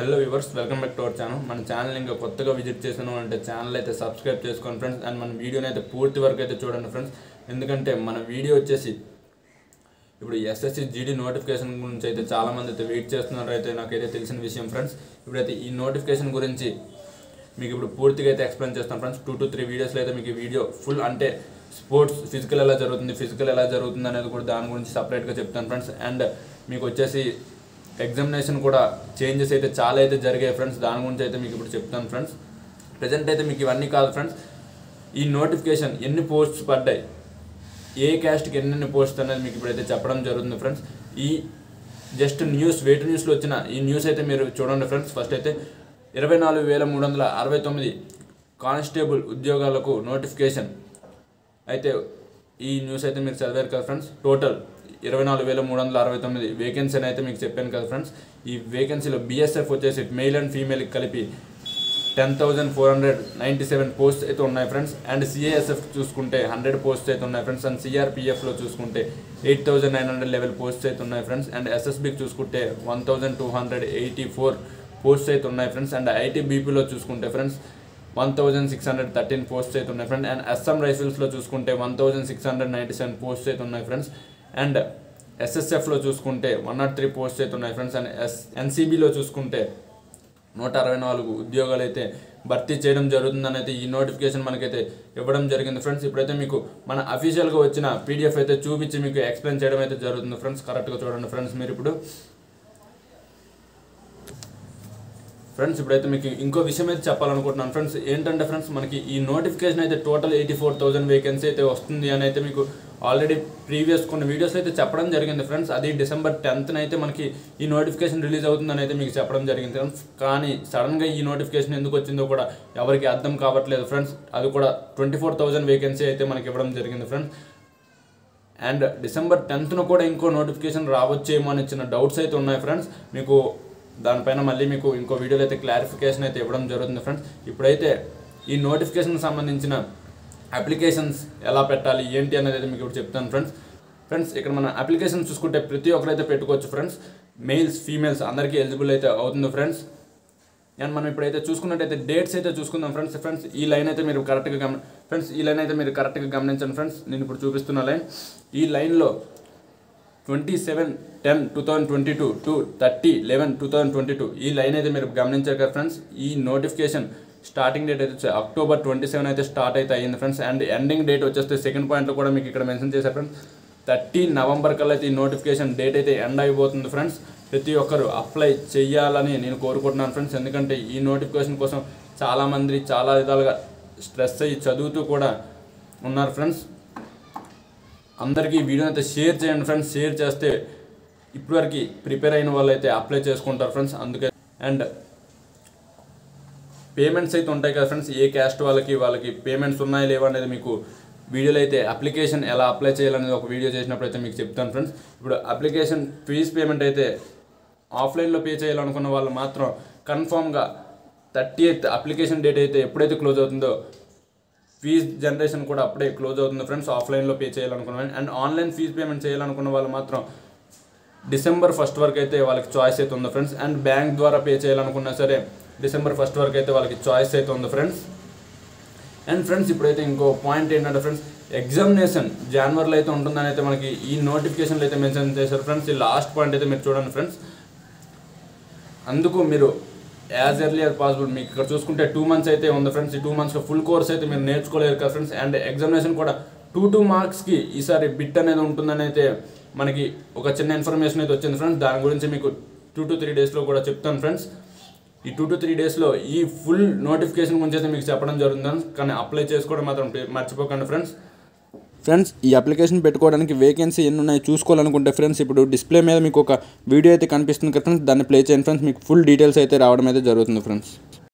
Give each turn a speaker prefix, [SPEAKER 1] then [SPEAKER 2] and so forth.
[SPEAKER 1] hello viewers welcome back to our channel మన channel ఇంకా కొత్తగా విజిట్ చేసాను అంటే ఛానల్ అయితే సబ్స్క్రైబ్ చేసుకోండి ఫ్రెండ్స్ అండ్ మన వీడియోని అయితే పూర్తి వరకు అయితే చూడండి ఫ్రెండ్స్ ఎందుకంటే మన వీడియో వచ్చేసి ఇప్పుడు ఎస్ఎస్సి జీడీ నోటిఫికేషన్ గురించి అయితే చాలామంది అయితే వెయిట్ చేస్తున్నారు అయితే నాకైతే తెలిసిన విషయం ఫ్రెండ్స్ ఇప్పుడైతే ఈ నోటిఫికేషన్ గురించి మీకు ఇప్పుడు పూర్తిగా అయితే ఎక్స్ప్లెయిన్ చేస్తాను ఫ్రెండ్స్ టూ టు త్రీ వీడియోస్లో అయితే మీకు ఈ వీడియో ఫుల్ అంటే స్పోర్ట్స్ ఫిజికల్ ఎలా జరుగుతుంది ఫిజికల్ ఎలా జరుగుతుంది అనేది కూడా దాని గురించి సపరేట్గా చెప్తాను ఫ్రెండ్స్ అండ్ మీకు వచ్చేసి ఎగ్జామినేషన్ కూడా చేంజెస్ అయితే చాలా అయితే జరిగాయి ఫ్రెండ్స్ దాని గురించి అయితే మీకు ఇప్పుడు చెప్తాను ఫ్రెండ్స్ ప్రజెంట్ అయితే మీకు ఇవన్నీ కాదు ఫ్రెండ్స్ ఈ నోటిఫికేషన్ ఎన్ని పోస్ట్స్ పడ్డాయి ఏ క్యాస్ట్కి ఎన్నెన్ని పోస్ట్ అనేది మీకు ఇప్పుడైతే చెప్పడం జరుగుతుంది ఫ్రెండ్స్ ఈ జస్ట్ న్యూస్ వెయిట్ న్యూస్లో వచ్చిన ఈ న్యూస్ అయితే మీరు చూడండి ఫ్రెండ్స్ ఫస్ట్ అయితే ఇరవై నాలుగు వేల మూడు వందల అరవై తొమ్మిది కానిస్టేబుల్ ఉద్యోగాలకు నోటిఫికేషన్ అయితే ఈ న్యూస్ అయితే మీరు చదివారు కదా ఫ్రెండ్స్ టోటల్ ఇరవై నాలుగు వేల మూడు వందల అరవై తొమ్మిది వేకెన్సీ అని అయితే మీకు చెప్పాను కదా ఫ్రెండ్స్ ఈ వేకెన్సీలో బీఎస్ఎఫ్ వచ్చేసి మెయిల్ అండ్ ఫీమేల్కి కలిపి ten thousand four hundred ninety seven post అయితే ఉన్నాయి ఫ్రెండ్స్ అండ్ సిఏఎస్ఎఫ్ చూసుకుంటే హండ్రెడ్ పోస్ట్ అయితే ఉన్నాయి ఫ్రెండ్స్ అండ్ సిఆర్పిఎఫ్లో చూసుకుంటే eight thousand nine hundred level post అయితే ఉన్నాయి ఫ్రెండ్స్ అండ్ ఎస్ఎస్బికి చూసుకుంటే one thousand two hundred eighty four post అయితే ఉన్నాయి ఫ్రెండ్స్ అండ్ ఐటీబీపీలో చూసుకుంటే friends one thousand six hundred thirteen post అయితే ఉన్నాయి ఫ్రెండ్స్ అండ్ అస్సాం రైఫిల్స్లో చూసుకుంటే one thousand six hundred ninety seven post అయితే ఉన్నాయి ఫ్రెండ్స్ అండ్ ఎస్ఎస్ఎఫ్లో చూసుకుంటే వన్ నాట్ త్రీ పోస్ట్ అయితే ఉన్నాయి ఫ్రెండ్స్ అండ్ ఎస్ ఎన్సీబీలో చూసుకుంటే నూట అరవై నాలుగు ఉద్యోగాలు అయితే భర్తీ చేయడం జరుగుతుందని అయితే ఈ నోటిఫికేషన్ మనకైతే ఇవ్వడం జరిగింది ఫ్రెండ్స్ ఇప్పుడైతే మీకు మన అఫీషియల్గా వచ్చిన పీడిఎఫ్ అయితే చూపించి మీకు ఎక్స్ప్లెయిన్ చేయడం అయితే జరుగుతుంది ఫ్రెండ్స్ కరెక్ట్గా చూడండి ఫ్రెండ్స్ మీరు ఇప్పుడు ఫ్రెండ్స్ ఇప్పుడైతే మీకు ఇంకో విషయం అయితే చెప్పాలనుకుంటున్నాను ఫ్రెండ్స్ ఏంటంటే ఫ్రెండ్స్ మనకి ఈ నోటిఫికేషన్ అయితే total eighty four thousand vacancy అయితే వస్తుంది అని అయితే మీకు ఆల్రెడీ ప్రీవియస్ కొన్ని వీడియోస్ అయితే చెప్పడం జరిగింది ఫ్రెండ్స్ అది డిసెంబర్ టెన్త్న అయితే మనకి ఈ నోటిఫికేషన్ రిలీజ్ అవుతుందని అయితే మీకు చెప్పడం జరిగింది ఫ్రెండ్స్ కానీ సడన్గా ఈ నోటిఫికేషన్ ఎందుకు వచ్చిందో కూడా ఎవరికి అర్థం కావట్లేదు ఫ్రెండ్స్ అది కూడా ట్వంటీ ఫోర్ థౌసండ్ వేకెన్సీ అయితే మనకి ఇవ్వడం జరిగింది ఫ్రెండ్స్ అండ్ డిసెంబర్ టెన్త్న కూడా ఇంకో నోటిఫికేషన్ రావచ్చేమో అని చిన్న డౌట్స్ అయితే ఉన్నాయి ఫ్రెండ్స్ మీకు దానిపైన మళ్ళీ మీకు ఇంకో వీడియోలో అయితే క్లారిఫికేషన్ అయితే ఇవ్వడం జరుగుతుంది ఫ్రెండ్స్ ఇప్పుడైతే ఈ నోటిఫికేషన్ సంబంధించిన అప్లికేషన్స్ ఎలా పెట్టాలి ఏంటి అనేది అయితే మీకు ఇప్పుడు చెప్తాను ఫ్రెండ్స్ ఫ్రెండ్స్ ఇక్కడ మన అప్లికేషన్ చూసుకుంటే ప్రతి ఒక్కరైతే పెట్టుకోవచ్చు ఫ్రెండ్స్ మెయిల్స్ ఫీమేల్స్ అందరికీ ఎలిజిబుల్ అయితే అవుతుంది ఫ్రెండ్స్ అండ్ మనం ఇప్పుడైతే చూసుకున్నట్టయితే డేట్స్ అయితే చూసుకుందాం ఫ్రెండ్స్ ఫ్రెండ్స్ ఈ లైన్ అయితే మీరు కరెక్ట్గా గమ ఫ్రెండ్స్ ఈ లైన్ అయితే మీరు కరెక్ట్గా గమనించండి ఫ్రెండ్స్ నేను ఇప్పుడు చూపిస్తున్న లైన్ ఈ లైన్లో twenty seven ten two thousand twenty two to thirty eleven two thousand twenty two ఈ లైన్ అయితే మీరు గమనించారు కదా ఫ్రెండ్స్ ఈ నోటిఫికేషన్ స్టార్టింగ్ డేట్ అయితే వచ్చి అక్టోబర్ ట్వంటీ సెవెన్ అయితే స్టార్ట్ అయితే అయ్యింది ఫ్రెండ్స్ అండ్ ఎండింగ్ డేట్ వచ్చేస్తే సెకండ్ పాయింట్లో కూడా మీకు ఇక్కడ మెన్షన్ చేశారు ఫ్రెండ్స్ థర్టీ నవంబర్ కల్లా అయితే ఈ నోటిఫికేషన్ డేట్ అయితే ఎండ్ అయిపోతుంది ఫ్రెండ్స్ ప్రతి ఒక్కరు అప్లై చేయాలని నేను కోరుకుంటున్నాను ఫ్రెండ్స్ ఎందుకంటే ఈ నోటిఫికేషన్ కోసం చాలామంది చాలా విధాలుగా స్ట్రెస్ అయ్యి చదువుతూ కూడా ఉన్నారు ఫ్రెండ్స్ అందరికీ ఈ వీడియో అయితే షేర్ చేయండి ఫ్రెండ్స్ షేర్ చేస్తే ఇప్పటివరకు ప్రిపేర్ అయిన వాళ్ళు అయితే అప్లై చేసుకుంటారు ఫ్రెండ్స్ అందుకే అండ్ పేమెంట్స్ అయితే ఉంటాయి కదా ఫ్రెండ్స్ ఏ క్యాస్ట్ వాళ్ళకి వాళ్ళకి పేమెంట్స్ ఉన్నాయా లేవా అనేది మీకు వీడియోలో అయితే అప్లికేషన్ ఎలా అప్లై చేయాలనేది ఒక వీడియో చేసినప్పుడు అయితే మీకు చెప్తాను ఫ్రెండ్స్ ఇప్పుడు అప్లికేషన్ ఫీజ్ పేమెంట్ అయితే ఆఫ్లైన్లో పే చేయాలనుకున్న వాళ్ళు మాత్రం కన్ఫామ్గా థర్టీ ఎయిత్ అప్లికేషన్ డేట్ అయితే ఎప్పుడైతే క్లోజ్ అవుతుందో ఫీజ్ జనరేషన్ కూడా అప్పుడే క్లోజ్ అవుతుంది ఫ్రెండ్స్ ఆఫ్లైన్లో పే చేయాలనుకున్న వాళ్ళు అండ్ ఆన్లైన్ ఫీజ్ పేమెంట్ చేయాలనుకున్న వాళ్ళు మాత్రం డిసెంబర్ ఫస్ట్ వరకు అయితే వాళ్ళకి చాయిస్ అయితే ఉంది ఫ్రెండ్స్ అండ్ బ్యాంక్ ద్వారా పే చేయాలనుకున్నా సరే డిసెంబర్ ఫస్ట్ వరకు అయితే వాళ్ళకి చాయిస్ అయితే ఉంది ఫ్రెండ్స్ అండ్ ఫ్రెండ్స్ ఇప్పుడైతే ఇంకో పాయింట్ ఏంటంటే ఫ్రెండ్స్ ఎగ్జామినేషన్ జనవరిలో అయితే ఉంటుందని అయితే మనకి ఈ నోటిఫికేషన్లో అయితే మెన్షన్ చేశారు ఫ్రెండ్స్ ఈ లాస్ట్ పాయింట్ అయితే మీరు చూడండి ఫ్రెండ్స్ అందుకు మీరు యాజ్ ఎర్లీ యాజ్ పాసిబుల్ మీకు ఇక్కడ చూసుకుంటే టూ మంత్స్ అయితే ఉంది ఫ్రెండ్స్ ఈ టూ మంత్స్లో ఫుల్ కోర్స్ అయితే మీరు నేర్చుకోలేరు కదా ఫ్రెండ్స్ అండ్ ఎగ్జామినేషన్ కూడా టూ టూ మార్క్స్కి ఈసారి బిట్ అనేది ఉంటుందని అయితే మనకి ఒక చిన్న ఇన్ఫర్మేషన్ అయితే వచ్చింది ఫ్రెండ్స్ దాని గురించి మీకు టూ టు త్రీ డేస్లో కూడా చెప్తాను ఫ్రెండ్స్ ఈ టూ టు త్రీ డేస్లో ఈ ఫుల్ నోటిఫికేషన్ గురించి అయితే మీకు చెప్పడం జరుగుతుంది కానీ అప్లై చేసుకోవడం మాత్రం మర్చిపోకండి ఫ్రెండ్స్
[SPEAKER 2] ఫ్రెండ్స్ ఈ అప్లికేషన్ పెట్టుకోవడానికి వేకెన్సీ ఎన్ని ఉన్నాయి చూసుకోవాలనుకుంటే ఫ్రెండ్స్ ఇప్పుడు డిస్ప్లే మీద మీకు ఒక వీడియో అయితే కనిపిస్తుంది కదా ఫ్రెండ్స్ దాన్ని ప్లే చేయండి ఫ్రెండ్స్ మీకు ఫుల్ డీటెయిల్స్ అయితే రావడం అయితే జరుగుతుంది ఫ్రెండ్స్